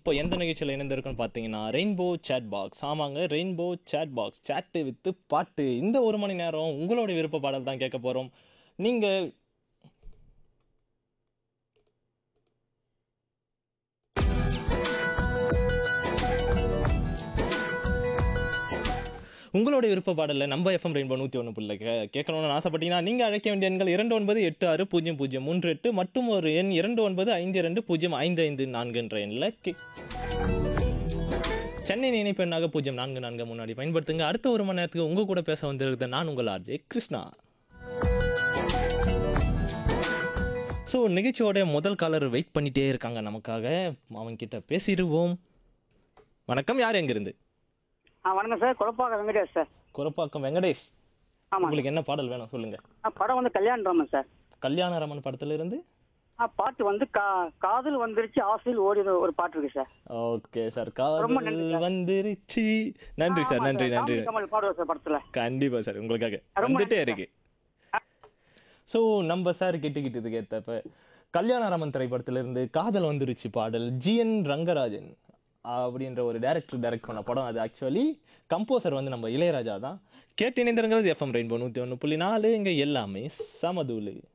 இப்போ எந்த நிகழ்ச்சியில் இணைந்திருக்குன்னு பார்த்தீங்கன்னா ரெயின்போ சேட் பாக்ஸ் ஆமாங்க ரெயின்போ சேட் பாக்ஸ் சேட்டு வித்து பாட்டு இந்த ஒரு மணி நேரம் உங்களோட விருப்ப பாடல் தான் கேட்க போகிறோம் நீங்கள் உங்களோட விருப்ப பாடலில் நம்ம எஃப்எம் ரெயின்போ நூற்றி ஒன்று புள்ள கே கேட்கணும்னு ஆசைப்பட்டீங்கன்னா நீங்கள் அழைக்க வேண்டிய எண்கள் இரண்டு ஒன்பது எட்டு ஆறு பூஜ்ஜியம் பூஜ்ஜியம் மூன்று எட்டு மற்றும் ஒரு எண் இரண்டு ஒன்பது ஐந்து இரண்டு பூஜ்ஜியம் ஐந்து ஐந்து நான்கு என்ற எண்ணில் கே சென்னை நினைப்பு எண்ணாக பூஜ்ஜியம் நான்கு நான்கு முன்னாடி பயன்படுத்துங்க அடுத்த ஒரு மணி நேரத்துக்கு உங்கள் கூட பேச வந்திருக்கிறது நான் உங்கள் ஆர்ஜே கிருஷ்ணா ஸோ நிகழ்ச்சியோட முதல் காலர் வெயிட் பண்ணிட்டே இருக்காங்க நமக்காக அவன்கிட்ட பேசிடுவோம் வணக்கம் யார் எங்கிருந்து ஆ வணக்கம் சார் குழப்பாக்க வெங்கடேஷ் சார் குரப்பாக்கம் வெங்கடேஷ் ஆமாம் உங்களுக்கு என்ன பாடல் வேணும் சொல்லுங்க ஆ படம் வந்து கல்யாண ராமன் சார் கல்யாணராமன் படத்துல இருந்து ஆ பாட்டு வந்து கா காதல் வந்துருச்சு ஆசையில் ஓடி ஒரு பாட்டு இருக்கு சார் ஓகே சார் ரொம்ப காதல் நன்றி சார். வந்துருச்சு நன்றி சார் ஆமா நன்றி சார், நன்றி காமெடி கமல் பாடுவார் சார் படத்துல கண்டிப்பா சார் உங்களுக்காக ரொம்ப வந்துட்டே நன்றி இருக்கு ஸோ நம்ம சார் கிட்டுக்கிட்டதுக்கு ஏத்தப்ப கல்யாணராமன் திரைப்படத்துல இருந்து காதல் வந்துருச்சு பாடல் ஜிஎன் ரங்கராஜன் அப்படின்ற ஒரு டைரக்டர் டைரக்ட் பண்ண படம் அது ஆக்சுவலி கம்போசர் வந்து நம்ம இளையராஜா தான் கேட்டு இணைந்திருங்கிறது எஃப்எம் ரெயின்போ நூற்றி ஒன்று புள்ளி நாலு இங்கே எல்லாமே சமதூளு